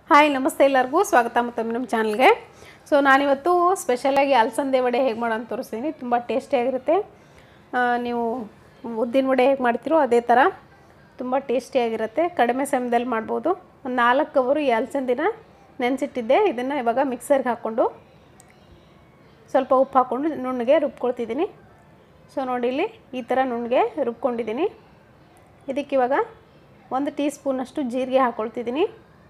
hi ನಮಸ್ತೆ ಎಲ್ಲರಿಗೂ ಸ್ವಾಗತ ಮತ್ತೊಮ್ಮೆ ನಮ್ಮ ಚಾನಲ್ಗೆ ಸೊ ನಾನಿವತ್ತು ಸ್ಪೆಷಲಾಗಿ ಅಲಸಂದೆ ವಡೆ ಹೇಗೆ ಮಾಡೋದು ತೋರಿಸ್ತೀನಿ ತುಂಬ ಟೇಸ್ಟಿಯಾಗಿರುತ್ತೆ ಆ, ನೀವು ಉದ್ದಿನ ವಡೆ ಹೇಗೆ ಮಾಡ್ತೀರೋ ಅದೇ ಥರ ತುಂಬ ಟೇಸ್ಟಿಯಾಗಿರುತ್ತೆ ಕಡಿಮೆ ಸಮಯದಲ್ಲಿ ಮಾಡ್ಬೋದು ಒಂದು ನಾಲ್ಕು ಅವರು ಈ ಅಲಸಂದಿನ ನೆನೆಸಿಟ್ಟಿದ್ದೆ ಇದನ್ನು ಇವಾಗ ಮಿಕ್ಸರ್ಗೆ ಹಾಕ್ಕೊಂಡು ಸ್ವಲ್ಪ ಉಪ್ಪು ಹಾಕ್ಕೊಂಡು ನುಣ್ಣಗೆ ರುಬ್ಕೊಳ್ತಿದ್ದೀನಿ ಸೊ ನೋಡಿ ಇಲ್ಲಿ ಈ ಥರ ನುಣ್ಣಗೆ ರುಬ್ಕೊಂಡಿದ್ದೀನಿ ಇದಕ್ಕೆ ಇವಾಗ ಒಂದು ಟೀ ಸ್ಪೂನಷ್ಟು ಜೀರಿಗೆ ಹಾಕ್ಕೊಳ್ತಿದ್ದೀನಿ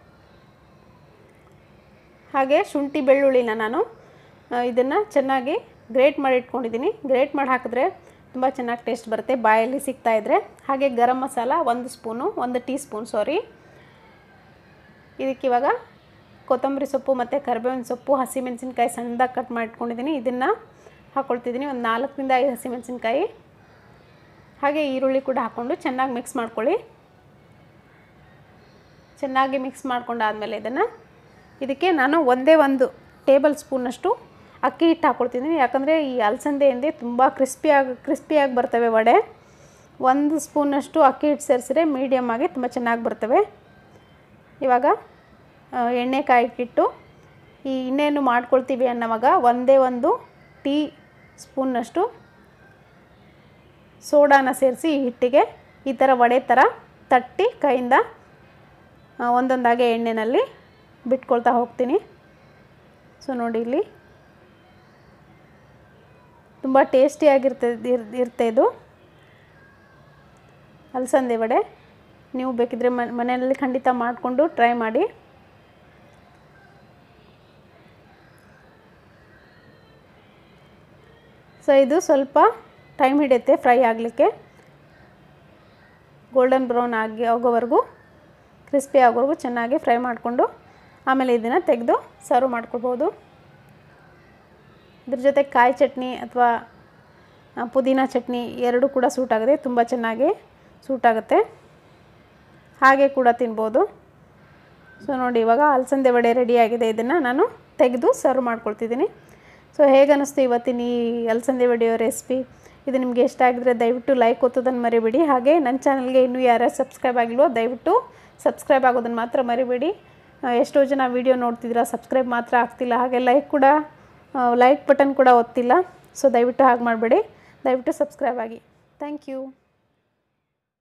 ಹಾಗೆ ಶುಂಠಿ ಬೆಳ್ಳುಳ್ಳಿನ ನಾನು ಇದನ್ನು ಚೆನ್ನಾಗಿ ಗ್ರೇಟ್ ಮಾಡಿ ಇಟ್ಕೊಂಡಿದ್ದೀನಿ ಗ್ರೇಟ್ ಮಾಡಿ ಹಾಕಿದ್ರೆ ತುಂಬ ಚೆನ್ನಾಗಿ ಟೇಸ್ಟ್ ಬರುತ್ತೆ ಬಾಯಲ್ಲಿ ಸಿಗ್ತಾ ಇದ್ದರೆ ಹಾಗೆ ಗರಂ ಮಸಾಲ ಒಂದು ಸ್ಪೂನು ಒಂದು ಟೀ ಸ್ಪೂನ್ ಸಾರಿ ಇದಕ್ಕೆ ಇವಾಗ ಕೊತ್ತಂಬರಿ ಸೊಪ್ಪು ಮತ್ತು ಕರಿಬೇವಿನ ಸೊಪ್ಪು ಹಸಿಮೆಣಸಿನ್ಕಾಯಿ ಸಣ್ಣದಾಗಿ ಕಟ್ ಮಾಡಿ ಇಟ್ಕೊಂಡಿದ್ದೀನಿ ಇದನ್ನು ಹಾಕ್ಕೊಳ್ತಿದ್ದೀನಿ ಒಂದು ನಾಲ್ಕರಿಂದ ಐದು ಹಸಿಮೆಣಸಿನ್ಕಾಯಿ ಹಾಗೆ ಈರುಳ್ಳಿ ಕೂಡ ಹಾಕ್ಕೊಂಡು ಚೆನ್ನಾಗಿ ಮಿಕ್ಸ್ ಮಾಡ್ಕೊಳ್ಳಿ ಚೆನ್ನಾಗಿ ಮಿಕ್ಸ್ ಮಾಡ್ಕೊಂಡಾದಮೇಲೆ ಇದನ್ನು ಇದಕ್ಕೆ ನಾನು ಒಂದೇ ಒಂದು ಟೇಬಲ್ ಸ್ಪೂನಷ್ಟು ಅಕ್ಕಿ ಹಿಟ್ಟು ಹಾಕ್ಕೊಳ್ತಿದ್ದೀನಿ ಯಾಕಂದರೆ ಈ ಅಲಸಂದೆ ಹಿಂದೆ ತುಂಬ ಕ್ರಿಸ್ಪಿಯಾಗಿ ಕ್ರಿಸ್ಪಿಯಾಗಿ ಬರ್ತವೆ ವಡೆ ಒಂದು ಸ್ಪೂನಷ್ಟು ಅಕ್ಕಿ ಹಿಟ್ಟು ಸೇರಿಸಿದ್ರೆ ಮೀಡಿಯಮ್ ಆಗಿ ತುಂಬ ಚೆನ್ನಾಗಿ ಬರ್ತವೆ ಇವಾಗ ಆ, ಎಣ್ಣೆ ಕಾಯಕ್ಕಿಟ್ಟು ಈ ಇನ್ನೇನು ಮಾಡ್ಕೊಳ್ತೀವಿ ಅನ್ನೋವಾಗ ಒಂದೇ ಒಂದು ಟೀ ಸ್ಪೂನ್ನಷ್ಟು ಸೋಡಾನ ಸೇರಿಸಿ ಈ ಹಿಟ್ಟಿಗೆ ಈ ಥರ ವಡೆ ಥರ ತಟ್ಟಿ ಕೈಯಿಂದ ಆ, ಒಂದೊಂದಾಗೆ ಎಣ್ಣೆಯಲ್ಲಿ ಬಿಟ್ಕೊಳ್ತಾ ಹೋಗ್ತೀನಿ ಸೊ ನೋಡಿ ಇಲ್ಲಿ ತುಂಬ ಟೇಸ್ಟಿಯಾಗಿರ್ತದೆ ಇರ್ ಇರುತ್ತೆ ಇದು ಅಲಸಂದೆ ವಡೆ ನೀವು ಬೇಕಿದ್ರೆ ಮ ಮನೆಯಲ್ಲಿ ಖಂಡಿತ ಮಾಡಿಕೊಂಡು ಟ್ರೈ ಮಾಡಿ ಸೊ ಇದು ಸ್ವಲ್ಪ ಟೈಮ್ ಹಿಡಿಯುತ್ತೆ ಫ್ರೈ ಆಗಲಿಕ್ಕೆ ಗೋಲ್ಡನ್ ಬ್ರೌನ್ ಆಗಿ ಆಗೋವರೆಗೂ ಕ್ರಿಸ್ಪಿ ಆಗೋವರೆಗೂ ಚೆನ್ನಾಗಿ ಫ್ರೈ ಮಾಡಿಕೊಂಡು ಆಮೇಲೆ ಇದನ್ನು ತೆಗೆದು ಸರ್ವ್ ಮಾಡ್ಕೊಳ್ಬೋದು ಇದ್ರ ಜೊತೆ ಕಾಯಿ ಚಟ್ನಿ ಅಥವಾ ಪುದೀನ ಚಟ್ನಿ ಎರಡೂ ಕೂಡ ಸೂಟ್ ಆಗುತ್ತೆ ತುಂಬ ಚೆನ್ನಾಗಿ ಸೂಟ್ ಆಗುತ್ತೆ ಹಾಗೆ ಕೂಡ ತಿನ್ಬೋದು ಸೊ ನೋಡಿ ಇವಾಗ ಅಲಸಂದೆ ವಡೆ ರೆಡಿಯಾಗಿದೆ ಇದನ್ನು ನಾನು ತೆಗೆದು ಸರ್ವ್ ಮಾಡ್ಕೊಳ್ತಿದ್ದೀನಿ ಸೊ ಹೇಗೆ ಅನ್ನಿಸ್ತು ಇವತ್ತಿನ ಈ ಅಲಸಂದೆ ವಡೆಯೋ ರೆಸಿಪಿ ಇದು ನಿಮಗೆ ಇಷ್ಟ ಆಗಿದ್ರೆ ದಯವಿಟ್ಟು ಲೈಕ್ ಒತ್ತೋದನ್ನು ಮರಿಬೇಡಿ ಹಾಗೆ ನನ್ನ ಚಾನಲ್ಗೆ ಇನ್ನೂ ಯಾರ್ಯಾರು ಸಬ್ಸ್ಕ್ರೈಬ್ ಆಗಿಲ್ವೋ ದಯವಿಟ್ಟು ಸಬ್ಸ್ಕ್ರೈಬ್ ಆಗೋದನ್ನು ಮಾತ್ರ ಮರಿಬೇಡಿ ಆ, ಎಷ್ಟೋ ಜನ ವೀಡಿಯೋ ನೋಡ್ತಿದ್ದೀರಾ ಸಬ್ಸ್ಕ್ರೈಬ್ ಮಾತ್ರ ಆಗ್ತಿಲ್ಲ ಹಾಗೆ ಲೈಕ್ ಕೂಡ ಲೈಕ್ ಬಟನ್ ಕೂಡ ಒತ್ತಿಲ್ಲ ಸೊ ದಯವಿಟ್ಟು ಹಾಗೆ ಮಾಡಬೇಡಿ ದಯವಿಟ್ಟು ಸಬ್ಸ್ಕ್ರೈಬ್ ಆಗಿ ಥ್ಯಾಂಕ್ ಯು